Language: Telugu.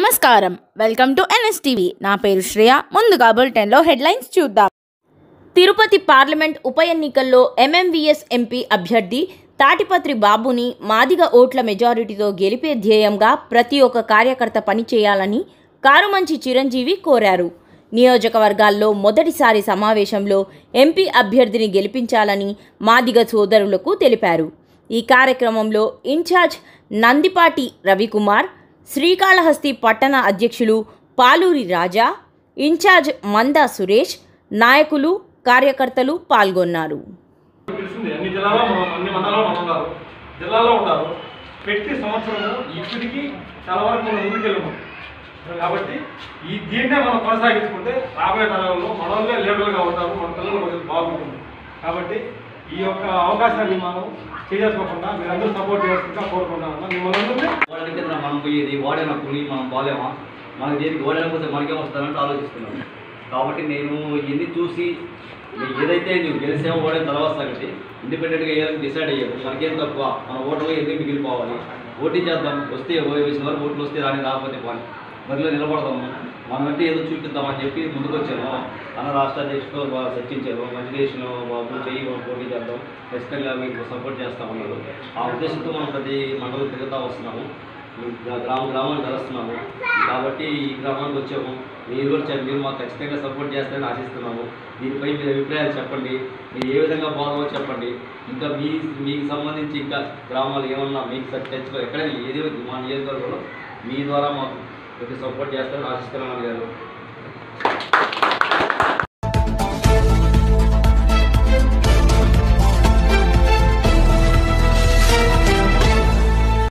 నమస్కారం వెల్కమ్ టు ఎన్ఎస్టీవీ నా పేరు శ్రేయ ముందుగా బులెటిన్లో హెడ్లైన్స్ చూద్దాం తిరుపతి పార్లమెంట్ ఉప ఎన్నికల్లో ఎంఎంవీఎస్ ఎంపీ అభ్యర్థి తాటిపత్రి బాబుని మాదిగ ఓట్ల మెజారిటీతో గెలిపే ధ్యేయంగా ప్రతి ఒక్క కార్యకర్త పనిచేయాలని కారుమంచి చిరంజీవి కోరారు నియోజకవర్గాల్లో మొదటిసారి సమావేశంలో ఎంపీ అభ్యర్థిని గెలిపించాలని మాదిగ సోదరులకు తెలిపారు ఈ కార్యక్రమంలో ఇన్ఛార్జ్ నందిపాటి రవికుమార్ శ్రీకాళహస్తి పట్టణ అధ్యక్షులు పాలూరి రాజా ఇన్ఛార్జ్ మందా సురేష్ నాయకులు కార్యకర్తలు పాల్గొన్నారు తెలిసింది అన్ని జిల్లాలో మనం అన్ని మండలాల్లో మనం ఉన్నారు జిల్లాలో ఉంటారు పెట్టి సంవత్సరము ఇప్పటికి చాలా వరకు మనం ముందుకెళ్ళము కాబట్టి ఈ దీన్నే మనం కొనసాగించుకుంటే రాబోయే తరాలలో మనల్నే లీడర్లుగా ఉంటారు మన పిల్లలు కొంచెం బాగుంటుంది కాబట్టి ఈ యొక్క అవకాశాన్ని మనం చేసుకోకుండా మీరందరూ సపోర్ట్ చేస్తుందిగా కోరుకుంటామన్నా మిమ్మల్ని అందరినీ వాడి కింద మనం పోయేది వాడేనా పులి మనం బాలేమా మనకి దేనికి ఓడలేకపోతే మనకేం వస్తుందంటే ఆలోచిస్తున్నాను కాబట్టి నేను ఇవన్నీ చూసి నీ ఏదైతే నువ్వు గెలిచామో ఓడే తర్వాత సంగతి ఇండిపెండెంట్గా వేయాలని డిసైడ్ అయ్యాము మనకేం తక్కువ మన ఓటు ఎందుకు మిగిలిపోవాలి ఓటింగ్ చేద్దాం వస్తే ఓ- వేసిన వరకు ఓట్లు వస్తే రాని రాకపోతే పోని మరిలో నిలబడదాము మనం అంటే ఏదో చూపిద్దామని చెప్పి ముందుకు వచ్చాము అన్న రాష్ట్ర అధ్యక్షుడు బాగా చర్చించారు మధ్యదేశం బాబు చెయ్యి మనం పోటీ చేద్దాం ఖచ్చితంగా మీకు సపోర్ట్ చేస్తామన్నారు ఆ ఉద్దేశంతో మనం ప్రతి మండలం తిరుగుతూ వస్తున్నాము గ్రా- గ్రామ గ్రామాన్ని కలుస్తున్నాము కాబట్టి ఈ గ్రామానికి వచ్చాము మీరు కూడా చెప్ప- మీరు మాకు ఖచ్చితంగా సపోర్ట్ చేస్తారని ఆశిస్తున్నాము దీనిపై మీ అభిప్రాయాలు చెప్పండి మీరు ఏ విధంగా పోదామో చెప్పండి ఇంకా మీ మీకు సంబంధించి ఇంకా గ్రామాలు ఏమన్నా మీకు స- తెచ్చుకో ఎక్కడైనా ఏది మా నియోజకవర్గంలో మీ ద్వారా మాకు కొంచెం సపోర్ట్ చేస్తారని ఆశిస్తున్నాను గారు